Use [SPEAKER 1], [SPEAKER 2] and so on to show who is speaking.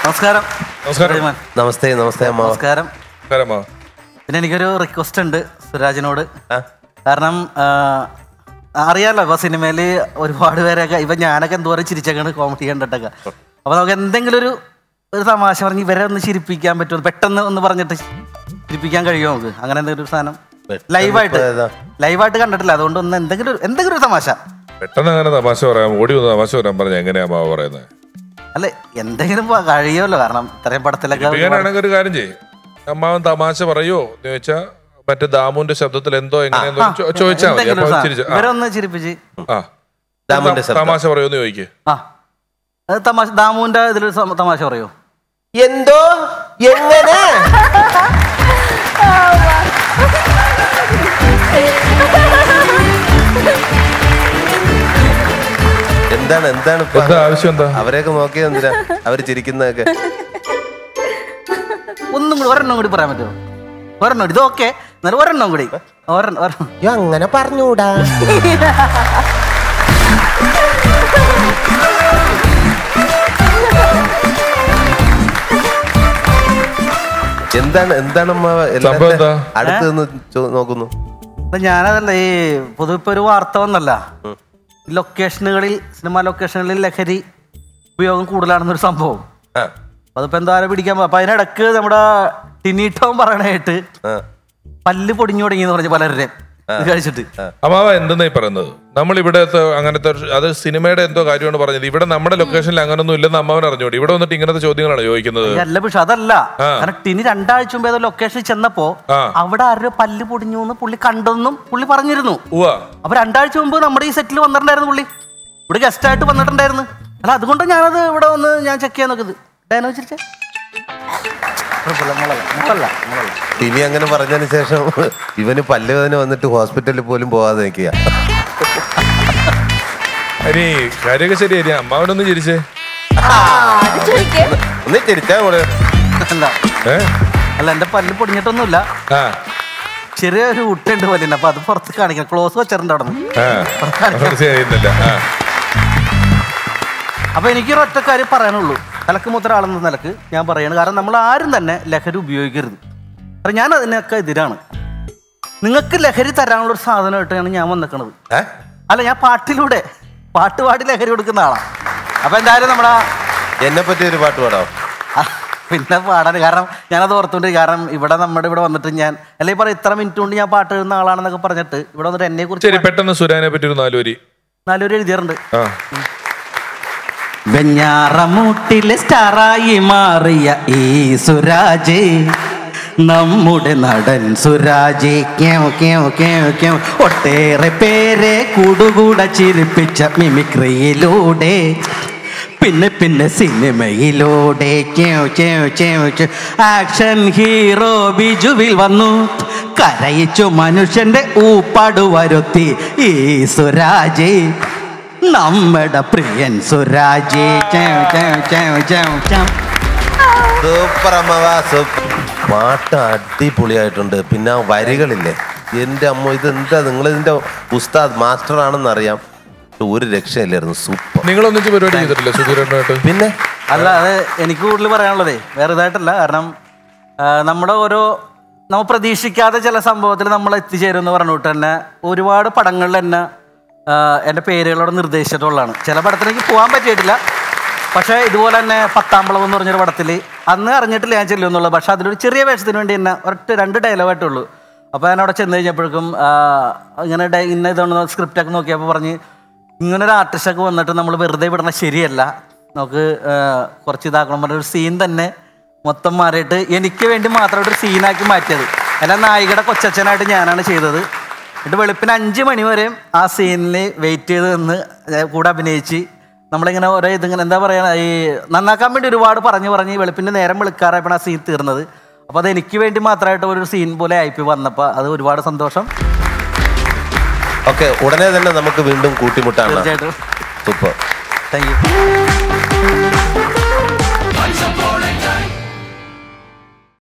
[SPEAKER 1] നമസ്കാരം
[SPEAKER 2] നമസ്കാരം.
[SPEAKER 1] സുലൈമാൻ.
[SPEAKER 3] നമസ്തേ നമസ്തേ അമ്മാവ
[SPEAKER 1] നമസ്കാരം
[SPEAKER 2] കരമാ
[SPEAKER 1] പിന്നെ എനിക്കൊരു റിക്വസ്റ്റ് ഉണ്ട് സുരാജിനോട്
[SPEAKER 3] ആ?
[SPEAKER 1] കാരണം ആ, അറിയാലോ ഇപ്പൊ സിനിമയിൽ ഒരുപാട് പേരൊക്കെ ഇപ്പൊ ഞാനൊക്കെ എന്തോരം ചിരിച്ചേക്കാണ് കോമഡി കണ്ടിട്ടൊക്കെ അപ്പൊ നമുക്ക് എന്തെങ്കിലും ഒരു ഒരു തമാശ പറഞ്ഞ് ഇവരെ ഒന്ന് ചിരിപ്പിക്കാൻ പറ്റുമോ പെട്ടെന്ന് ഒന്ന് പറഞ്ഞിട്ട് ചിരിപ്പിക്കാൻ കഴിയുമോ നമുക്ക് അങ്ങനെ എന്തെങ്കിലും ഒരു സാധനം
[SPEAKER 3] പെട്ടെന്ന്
[SPEAKER 1] ലൈവായിട്ട്
[SPEAKER 3] ഇപ്പൊ ഏതാ?
[SPEAKER 1] ലൈവായിട്ട് കണ്ടിട്ടില്ല അതുകൊണ്ട് ഒന്ന് എന്തെങ്കിലും ഒരു- എന്തെങ്കിലും ഒരു തമാശ
[SPEAKER 2] പെട്ടെന്ന് അങ്ങനെ തമാശ പറയാം ഓടി വന്ന് തമാശ പറയാൻ പറഞ്ഞ എങ്ങനെയാ മാവ് പറയുന്നത്
[SPEAKER 1] അല്ലെ എന്തെങ്കിലും പ- കഴിയുമല്ലോ കാരണം ഇത്രയും പടത്തിലൊക്കെ ഒരുപാട്-
[SPEAKER 2] ഇരിപ്പിക്കാനാണെങ്കിൽ ഒരു കാര്യം ചെയ്യും അമ്മാവൻ തമാശ പറയോ എന്ന് ചോദിച്ചാ മറ്റേ ദാമുവിന്റെ ശബ്ദത്തിൽ എന്തോ എങ്ങനെയെന്നോ ചോ- ചോദിച്ചാ മതി
[SPEAKER 1] എന്തെങ്കിലും
[SPEAKER 2] അപ്പൊ
[SPEAKER 1] ഒരു
[SPEAKER 2] ചിരിച്ചു
[SPEAKER 1] സാധനം. ഇവരെ ഒന്ന് ചിരിപ്പിച്ച്
[SPEAKER 2] ആ
[SPEAKER 3] ദാമുവിന്റെ ശബ്ദം.
[SPEAKER 2] തമാശ പറയോന്ന് ചോദിക്ക്
[SPEAKER 1] ആ അത് തമാശ ദാമുവിന്റെ ഇതിൽ തമാശ പറയൂ
[SPEAKER 3] എന്തോ എങ്ങനെ എന്താണ് എന്താണ് ഇപ്പൊ?
[SPEAKER 2] എന്താ ആവശ്യം എന്താ
[SPEAKER 3] അവരെയൊക്കെ നോക്കിയത് എന്തിനാ അവര് ചിരിക്കുന്നതൊക്കെ
[SPEAKER 1] ഒന്നും കൂടി ഒരെണ്ണം കൂടി പറയാൻ പറ്റുമോ ഒരെണ്ണം കൂടി ഇത് ഓക്കെ എന്നാലും ഒരെണ്ണം കൂടി ഒരെണ്ണം ഒരെണ്ണം
[SPEAKER 3] അയ്യോ, അങ്ങനെ പറഞ്ഞൂടാ എന്താണ് എന്താണ് അമ്മാവ
[SPEAKER 2] സംഭവം എന്താ?
[SPEAKER 3] അടുത്ത് നിന്ന് ചോ- നോക്കുന്നു
[SPEAKER 1] അപ്പൊ ഞാനതല്ല ഈ പൊതുവെ ഇപ്പൊ ഒരു വാർത്ത വന്നല്ല ലൊക്കേഷനുകളിൽ സിനിമാ ലൊക്കേഷനുകളിൽ ലഹരി ഉപയോഗം കൂടുതലാണെന്നൊരു സംഭവം
[SPEAKER 3] ആ,
[SPEAKER 1] അപ്പൊ അതിപ്പോ എന്തായാലും പിടിക്കാൻ പോ- അപ്പൊ അതിനിടക്ക് നമ്മുടെ ടിനീട്ടോൻ പറയണായിട്ട്
[SPEAKER 3] ആ,
[SPEAKER 1] പല്ല് പൊടിഞ്ഞു തുടങ്ങി എന്ന് പറഞ്ഞ് പലരുടെയും ഇത് കഴിച്ചിട്ട്
[SPEAKER 2] അമ്മാവ എന്തെന്നാ ഈ പറയുന്നത് നമ്മൾ ഇവിടെ അങ്ങനത്തെ ഒരു- അത് സിനിമയുടെ എന്തോ കാര്യമാണ് പറഞ്ഞത് ഇവിടെ നമ്മുടെ ലൊക്കേഷനിൽ അങ്ങനൊന്നും ഇല്ലെന്ന് അമ്മാവൻ അറിഞ്ഞോടി ഇവിടെ വന്നിട്ട് ഇങ്ങനത്തെ ചോദ്യങ്ങളാണ് ചോദിക്കുന്നത്
[SPEAKER 1] ഈ അല്ല പക്ഷെ അതല്ല
[SPEAKER 2] ആ.
[SPEAKER 1] കാരണം ടിനി രണ്ടാഴ്ച മുമ്പ് ഏതോ ലൊക്കേഷനിൽ ചെന്നപ്പോ
[SPEAKER 2] ആ.
[SPEAKER 1] അവിടെ ആരുടെ പല്ല് പൊടിഞ്ഞു എന്ന് പുള്ളി കണ്ടെന്നും പുള്ളി പറഞ്ഞിരുന്നു
[SPEAKER 2] ഉവ്വ
[SPEAKER 1] അപ്പൊ രണ്ടാഴ്ച മുമ്പ് നമ്മുടെ ഈ സെറ്റിൽ വന്നിട്ടുണ്ടായിരുന്നു പുള്ളി ഇവിടെ ഗസ്റ്റ് ആയിട്ട് വന്നിട്ടുണ്ടായിരുന്നു അല്ല അതുകൊണ്ട് ഞാനത് ഇവിടെ വന്ന് ഞാൻ ചെക്ക് ചെയ്യാൻ നോക്കുന്നത് ഡയനോ ചിരിച്ചേ കുഴപ്പമില്ല, മോളല്ല, മോളല്ല, മോളല്ല.
[SPEAKER 3] ഇനി അങ്ങനെ പറഞ്ഞതിന് ശേഷം ഇവന് പല്ലുവേദന വന്നിട്ട് ഹോസ്പിറ്റലിൽ പോലും പോകാതെ നിൽക്കുക
[SPEAKER 2] അനി കാര്യമൊക്കെ ശരിയായി അമ്മാവനൊന്ന് ചിരിച്ചേ
[SPEAKER 3] ഒന്ന് ചിരിച്ചാ കൂടെ
[SPEAKER 1] അല്ല
[SPEAKER 2] ഏ
[SPEAKER 1] അല്ല എന്റെ പല്ല് പൊടിഞ്ഞിട്ടൊന്നുമില്ല
[SPEAKER 2] ആ
[SPEAKER 1] ചെറിയൊരു ഉട്ടുണ്ട് പല്ലിന് അപ്പൊ അത് പുറത്ത് കാണിക്കണം ക്ലോസ് വെച്ചിട്ടുണ്ട് അവിടെ നിന്ന്
[SPEAKER 2] ആ ശരിയുന്നില്ല ആ
[SPEAKER 1] അപ്പൊ എനിക്കൊരു ഒറ്റ കാര്യം പറയാനുള്ളൂ തലക്ക് മുത്തര ആളെന്ന നിലക്ക് ഞാൻ പറയാണ് കാരണം നമ്മൾ ആരും തന്നെ ലഹരി ഉപയോഗിക്കരുത് കാരണം ഞാൻ അതിനൊക്കെ എതിരാണ് നിങ്ങൾക്ക് ലഹരി തരാനുള്ള ഒരു സാധനമായിട്ടാണ് ഞാൻ വന്നിക്കണത്
[SPEAKER 3] ഏ?
[SPEAKER 1] അല്ല ഞാൻ പാട്ടിലൂടെ പാട്ട് പാടി ലഹരി കൊടുക്കുന്ന ആളാണ് അപ്പൊ എന്തായാലും നമ്മുടെ
[SPEAKER 3] എന്നെ പറ്റി ഒരു പാട്ട് പാടാം
[SPEAKER 1] ആ, പിന്നെ പാടാൻ കാരണം ഞാനത് ഓർത്തുകൊണ്ട് കാരണം ഇവിടെ നമ്മുടെ ഇവിടെ വന്നിട്ട് ഞാൻ അല്ലെങ്കിൽ പറയാം ഇത്ര മിനിറ്റ് കൊണ്ട് ഞാൻ പാട്ട് എഴുതുന്ന ആളാണെന്നൊക്കെ പറഞ്ഞിട്ട് ഇവിടെ വന്നിട്ട് എന്നെ
[SPEAKER 2] ശരി
[SPEAKER 1] കുറിച്ച്
[SPEAKER 2] പെട്ടെന്ന് സുരാനെ പറ്റി ഒരു നാലുവരി
[SPEAKER 1] നല്ലൊരു എഴുതിയിട്ടുണ്ട്
[SPEAKER 2] ആ
[SPEAKER 1] വെഞ്ഞാറമൂട്ടിലെ സ്റ്റാറായി മാറിയ ഈ സുരാജ് നമ്മുടെ നടൻ സുരാജ് ക്യോ ക്യോ ക്യോ ക്യോ ഒട്ടേറെ പേരെ കൂടുകൂട ചിരിപ്പിച്ച മിമിക്രിയിലൂടെ പിന്നെ പിന്നെ സിനിമയിലൂടെ ക്യോ ക്യോ ക്യോ ക്യോ ആക്ഷൻ ഹീറോ ബിജുവിൽ വന്നു കരയിച്ചു മനുഷ്യന്റെ ഊപ്പാട് വരുത്തി ഈ സുരാജ് നമ്മുടെ പ്രിയൻ സുരാജ് ചൗ, ചൗ, ചൗ, ചൗ, ചൗ.
[SPEAKER 3] സൂപ്പർ അമ്മവാ സൂപ്പർ പാട്ട് അടിപൊളിയായിട്ടുണ്ട് പിന്നെ ആ വരികളില്ലേ എന്റെ അമ്മ ഇത് എന്താ നിങ്ങൾ ഇതിന്റെ ഉസ്താദ് മാസ്റ്റർ ആണെന്ന് അറിയാം ഒരു രക്ഷയില്ലായിരുന്നു സൂപ്പർ
[SPEAKER 2] നിങ്ങൾ ഒന്നിച്ച് പരിപാടി ചെയ്തിട്ടില്ല സുധീരനായിട്ട്
[SPEAKER 3] പിന്നെ
[SPEAKER 1] അല്ല അത് എനിക്ക് കൂടുതൽ പറയാനുള്ളതേ വേറെ ഇതായിട്ടല്ല കാരണം ആ, നമ്മുടെ ഓരോ നമ്മൾ പ്രതീക്ഷിക്കാത്ത ചില സംഭവത്തിൽ നമ്മൾ എത്തിച്ചേരും എന്ന് പറഞ്ഞിട്ട് തന്നെ ഒരുപാട് പടങ്ങളിൽ തന്നെ ആ, എൻ്റെ പേരുകളോട് നിർദ്ദേശിച്ചിട്ടുള്ളതാണ് ചില പടത്തിൽ എനിക്ക് പോകാൻ പറ്റിയിട്ടില്ല പക്ഷേ ഇതുപോലെ തന്നെ പത്താമ്പളം എന്ന് പറഞ്ഞൊരു പടത്തിൽ അന്ന് അറിഞ്ഞിട്ടില്ല ഞാൻ ചെല്ലുമെന്നുള്ളത് പക്ഷേ അതിലൊരു ചെറിയ വേഷത്തിന് വേണ്ടി തന്നെ ഒരൊറ്റ രണ്ട് ഡയലോഗായിട്ടുള്ളൂ അപ്പോൾ ഞാൻ അവിടെ ചെന്ന് കഴിഞ്ഞപ്പോഴേക്കും ആ, ഇങ്ങനെ ഡയ- ഇന്ന ഇതാണ് സ്ക്രിപ്റ്റൊക്കെ നോക്കിയപ്പോൾ പറഞ്ഞ് ഇങ്ങനെ ഒരു ആർട്ടിസ്റ്റൊക്കെ വന്നിട്ട് നമ്മൾ വെറുതെ വിടണ ശരിയല്ല നമുക്ക് ആ, കുറച്ച് ഇതാക്കണം പറഞ്ഞ ഒരു സീൻ തന്നെ മൊത്തം മാറിയിട്ട് എനിക്ക് വേണ്ടി മാത്രമായിട്ട് ഒരു സീനാക്കി മാറ്റിയത് എല്ലാം നായികയുടെ കൊച്ചച്ഛനായിട്ട് ഞാനാണ് ചെയ്തത് എന്നിട്ട് വെളുപ്പിന് അഞ്ച് മണി വരെയും ആ സീനിൽ വെയിറ്റ് ചെയ്ത് നിന്ന് കൂടെ അഭിനയിച്ച് നമ്മളിങ്ങനെ ഓരോ ഇതിങ്ങനെ എന്താ പറയുക ഈ നന്നാക്കാൻ വേണ്ടി ഒരുപാട് പറഞ്ഞ് പറഞ്ഞ് വെളുപ്പിൻ്റെ നേരം വെളുക്കാറായപ്പോൾ ആ സീൻ തീർന്നത് അപ്പോൾ അത് എനിക്ക് വേണ്ടി മാത്രമായിട്ട് ഒരു സീൻ പോലെ ആയിപ്പോയി വന്നപ്പോൾ അത് ഒരുപാട് സന്തോഷം
[SPEAKER 3] ഓക്കെ ഉടനെ തന്നെ നമുക്ക് വീണ്ടും കൂട്ടിമുട്ടാണ്
[SPEAKER 1] തീർച്ചയായിട്ടും
[SPEAKER 3] സൂപ്പർ
[SPEAKER 1] താങ്ക് യു